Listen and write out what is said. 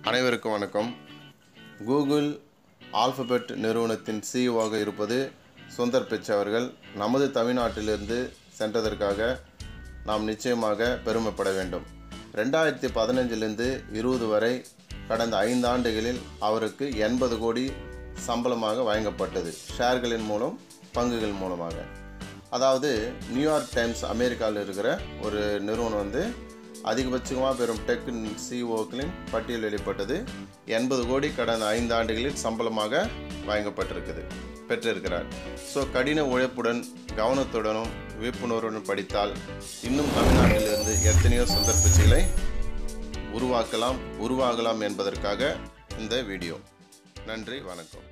அனைவருக்கும் வணக்கம் Google alphabet நிறுவனத்தின் சிஇஓவாக இருப்பது சுந்தர் பிச்சை அவர்கள் நமது தமிழ்நாட்டிலிருந்து சென்றதற்காக நாம் நிச்சயமாக பெருமைப்பட வேண்டும் ரெண்டாயிரத்தி பதினஞ்சிலிருந்து இருபது வரை கடந்த ஐந்து ஆண்டுகளில் அவருக்கு எண்பது கோடி சம்பளமாக வழங்கப்பட்டது ஷேர்களின் மூலம் பங்குகள் மூலமாக அதாவது நியூயார்க் டைம்ஸ் அமெரிக்காவில் இருக்கிற ஒரு நிறுவனம் வந்து அதிகபட்சமாக பெறும் டெக் சிஓக்களின் பட்டியல் வெளிப்பட்டது எண்பது கோடி கடந்த ஐந்து ஆண்டுகளில் சம்பளமாக வழங்கப்பட்டிருக்குது பெற்றிருக்கிறார் ஸோ கடின உழைப்புடன் கவனத்துடனும் விழிப்புணர்வுடன் படித்தால் இன்னும் தமிழ்நாட்டிலிருந்து எத்தனையோ சுந்தர் பிச்சைகளை உருவாக்கலாம் உருவாகலாம் என்பதற்காக இந்த வீடியோ நன்றி வணக்கம்